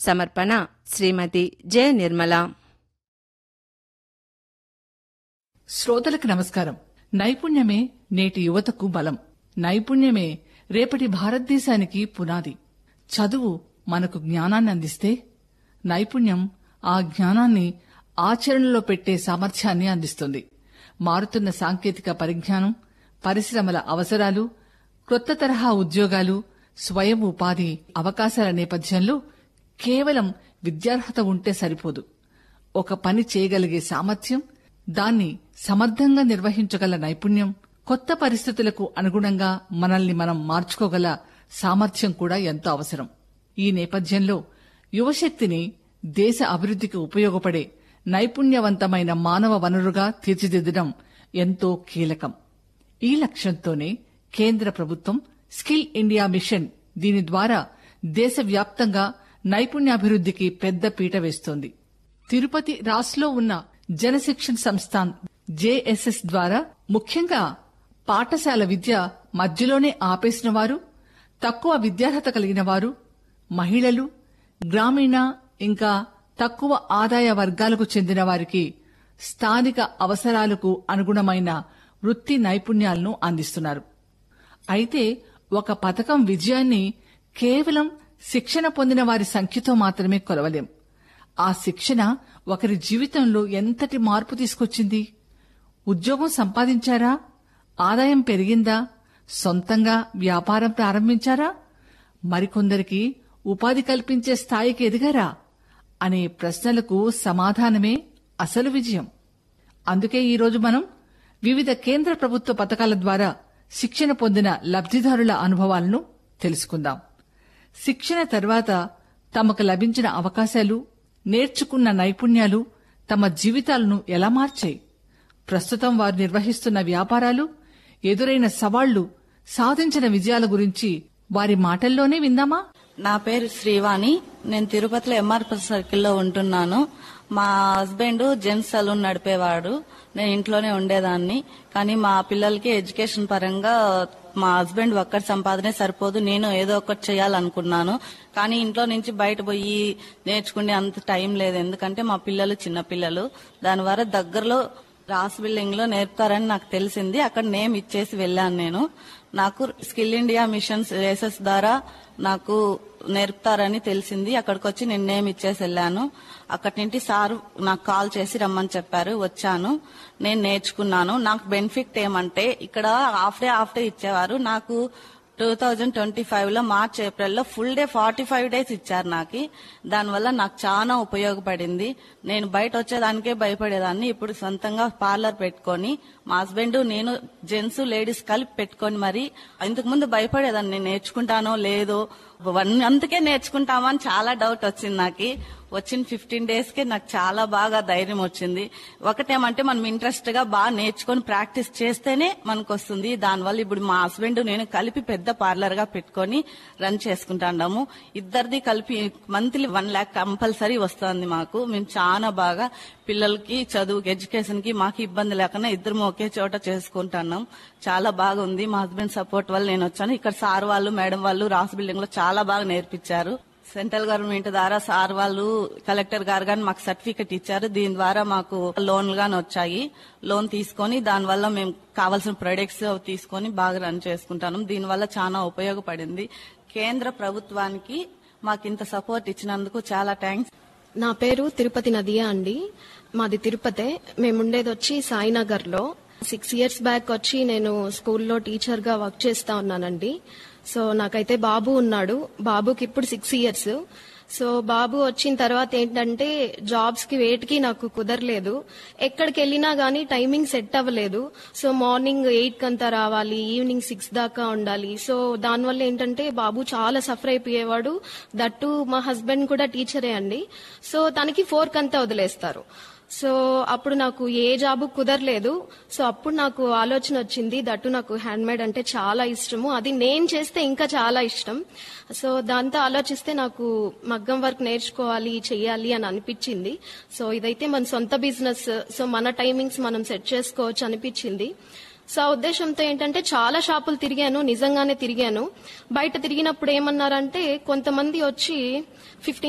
సమర్పణ శ్రీమతి జె నిర్మల శ్రోతలకు నమస్కారం నైపుణ్యమే నేటి యువతకు బలం నైపుణ్యమే రేపటి భారతదేశానికి పునాది చదువు మనకు జ్ఞానాన్ని అందిస్తే నైపుణ్యం ఆ జ్ఞానాన్ని ఆచరణలో పెట్టే సామర్థ్యాన్ని అందిస్తుంది మారుతున్న సాంకేతిక పరిజ్ఞానం పరిశ్రమల అవసరాలు క్రొత్త తరహా ఉద్యోగాలు స్వయం ఉపాధి అవకాశాల నేపథ్యంలో కేవలం విద్యార్హత ఉంటే సరిపోదు ఒక పని చేయగలిగే సామర్థ్యం దాన్ని సమర్థంగా నిర్వహించగల నైపుణ్యం కొత్త పరిస్థితులకు అనుగుణంగా మనల్ని మనం మార్చుకోగల సామర్థ్యం కూడా ఎంతో అవసరం ఈ నేపథ్యంలో యువశక్తిని దేశ అభివృద్ధికి ఉపయోగపడే నైపుణ్యవంతమైన మానవ వనరుగా తీర్చిదిద్దడం ఎంతో కీలకం ఈ లక్ష్యంతోనే కేంద్ర ప్రభుత్వం స్కిల్ ఇండియా మిషన్ దీని ద్వారా దేశవ్యాప్తంగా నైపుణ్యాభివృద్ధికి పెద్ద పీట వేస్తోంది తిరుపతి రాస్లో ఉన్న జనశిక్షణ్ సంస్థాన్ జేఎస్ఎస్ ద్వారా ముఖ్యంగా పాఠశాల విద్య మధ్యలోనే ఆపేసిన వారు తక్కువ విద్యార్హత కలిగిన వారు మహిళలు గ్రామీణ ఇంకా తక్కువ ఆదాయ వర్గాలకు చెందిన వారికి స్థానిక అవసరాలకు అనుగుణమైన వృత్తి నైపుణ్యాలను అందిస్తున్నారు అయితే ఒక పథకం విజయాన్ని కేవలం శిక్షణ పొందిన వారి సంఖ్యతో మాత్రమే కొలవలేం ఆ శిక్షణ ఒకరి జీవితంలో ఎంతటి మార్పు తీసుకొచ్చింది ఉద్యోగం సంపాదించారా ఆదాయం పెరిగిందా సొంతంగా వ్యాపారం ప్రారంభించారా మరికొందరికి ఉపాధి కల్పించే స్థాయికి ఎదిగారా అనే ప్రశ్నలకు సమాధానమే అసలు విజయం అందుకే ఈరోజు మనం వివిధ కేంద్ర ప్రభుత్వ పథకాల ద్వారా శిక్షణ పొందిన లబ్ధిదారుల అనుభవాలను తెలుసుకుందాం శిక్షణ తర్వాత తమకు లభించిన అవకాశాలు నేర్చుకున్న నైపుణ్యాలు తమ జీవితాలను ఎలా మార్చాయి ప్రస్తుతం వారు నిర్వహిస్తున్న వ్యాపారాలు ఎదురైన సవాళ్లు సాధించిన విజయాల గురించి వారి మాటల్లోనే విందామా నా పేరు శ్రీవాణి నేను తిరుపతిలో ఎంఆర్పి సర్కిల్లో ఉంటున్నాను మా హస్బెండ్ జెంట్స్ సలూన్ నడిపేవాడు నేను ఇంట్లోనే ఉండేదాన్ని కానీ మా పిల్లలకి ఎడ్యుకేషన్ పరంగా మా హస్బెండ్ ఒక్కటి సంపాదనే సరిపోదు నేను ఏదో ఒకటి చేయాలనుకున్నాను కానీ ఇంట్లో నుంచి బయట పోయి నేర్చుకునే అంత టైం లేదు ఎందుకంటే మా పిల్లలు చిన్న పిల్లలు దానివల్ల దగ్గరలో రాస్ బిల్డింగ్ లో నేర్పుతారని నాకు తెలిసింది అక్కడ నేమ్ ఇచ్చేసి వెళ్ళాను నేను నాకు స్కిల్ ఇండియా మిషన్స్ రేసెస్ ద్వారా నాకు నేర్పుతారని తెలిసింది అక్కడికి వచ్చి నేను నేమ్ ఇచ్చేసి వెళ్ళాను అక్కడి నుండి సార్ నాకు కాల్ చేసి రమ్మని చెప్పారు వచ్చాను నేను నేర్చుకున్నాను నాకు బెనిఫిట్ ఏమంటే ఇక్కడ హాఫ్ డే హాఫ్ డే ఇచ్చేవారు నాకు టూ థౌజండ్ ట్వంటీ ఫైవ్ లో మార్చ్ ఏప్రిల్ లో full day forty five days ఇచ్చారు నాకు దానివల్ల నాకు చాలా ఉపయోగపడింది నేను బయట వచ్చేదానికే భయపడేదాన్ని ఇప్పుడు సొంతంగా పార్లర్ పెట్టుకొని మా హస్బెండ్ నేను జెంట్స్ లేడీస్ కలిపి పెట్టుకొని మరి ఇంతకు ముందు భయపడేదాన్ని నేను నేర్చుకుంటానో లేదో వన్ అందుకే నేర్చుకుంటామని చాలా డౌట్ వచ్చింది నాకు వచ్చిన ఫిఫ్టీన్ డేస్ కి నాకు చాలా బాగా ధైర్యం వచ్చింది ఒకటేమంటే మనం ఇంట్రెస్ట్ గా బాగా నేర్చుకొని ప్రాక్టీస్ చేస్తేనే మనకు వస్తుంది దానివల్ల ఇప్పుడు మా హస్బెండ్ నేను కలిపి పెద్ద పార్లర్ గా పెట్టుకొని రన్ చేసుకుంటాము ఇద్దరిది కలిపి మంత్లీ వన్ ల్యాక్ కంపల్సరీ వస్తుంది మాకు మేము చాలా బాగా పిల్లలకి చదువుకి ఎడ్యుకేషన్ కి మాకు ఇబ్బంది లేకుండా ఇద్దరు ఒకే చోట చేసుకుంటున్నాం చాలా బాగుంది మా హస్బెండ్ సపోర్ట్ వల్ల నేను వచ్చాను ఇక్కడ సార్ వాళ్ళు మేడం వాళ్ళు రాస్ బిల్డింగ్ లో చాలా బాగా నేర్పించారు సెంట్రల్ గవర్నమెంట్ ద్వారా సార్ వాళ్ళు కలెక్టర్ గారు గాని మాకు సర్టిఫికెట్ ఇచ్చారు దీని ద్వారా మాకు లోన్లు గాని వచ్చాయి లోన్ తీసుకొని దాని వల్ల మేము కావాల్సిన ప్రొడక్ట్స్ తీసుకొని బాగా రన్ చేసుకుంటాను దీని వల్ల చాలా ఉపయోగపడింది కేంద్ర ప్రభుత్వానికి మాకు ఇంత సపోర్ట్ ఇచ్చినందుకు చాలా థ్యాంక్స్ నా పేరు తిరుపతి నదియా అండి మాది తిరుపతే మేముండేది వచ్చి సాయినగర్ లో సిక్స్ ఇయర్స్ బ్యాక్ వచ్చి నేను స్కూల్లో టీచర్ గా వర్క్ చేస్తా ఉన్నానండి సో నాకైతే బాబు ఉన్నాడు బాబుకి ఇప్పుడు సిక్స్ ఇయర్స్ సో బాబు వచ్చిన తర్వాత ఏంటంటే జాబ్స్ కి వేటికి నాకు కుదరలేదు ఎక్కడికి వెళ్ళినా గానీ టైమింగ్ సెట్ అవ్వలేదు సో మార్నింగ్ ఎయిట్ కంతా రావాలి ఈవినింగ్ సిక్స్ దాకా ఉండాలి సో దానివల్ల ఏంటంటే బాబు చాలా సఫర్ అయిపోయేవాడు దట్టు మా హస్బెండ్ కూడా టీచరే అండి సో తనకి ఫోర్ కంతా వదిలేస్తారు సో అప్పుడు నాకు ఏ జాబు కుదరలేదు సో అప్పుడు నాకు ఆలోచన వచ్చింది దట్టు నాకు హ్యాండ్ మేడ్ అంటే చాలా ఇష్టము అది నేను చేస్తే ఇంకా చాలా ఇష్టం సో దాంతో ఆలోచిస్తే నాకు మగ్గం వర్క్ నేర్చుకోవాలి చెయ్యాలి అని అనిపించింది సో ఇదైతే మన సొంత బిజినెస్ సో మన టైమింగ్స్ మనం సెట్ చేసుకోవచ్చు అనిపించింది సో ఆ ఉద్దేశంతో ఏంటంటే చాలా షాపులు తిరిగాను నిజంగానే తిరిగాను బయట తిరిగినప్పుడు ఏమన్నారంటే కొంతమంది వచ్చి ఫిఫ్టీన్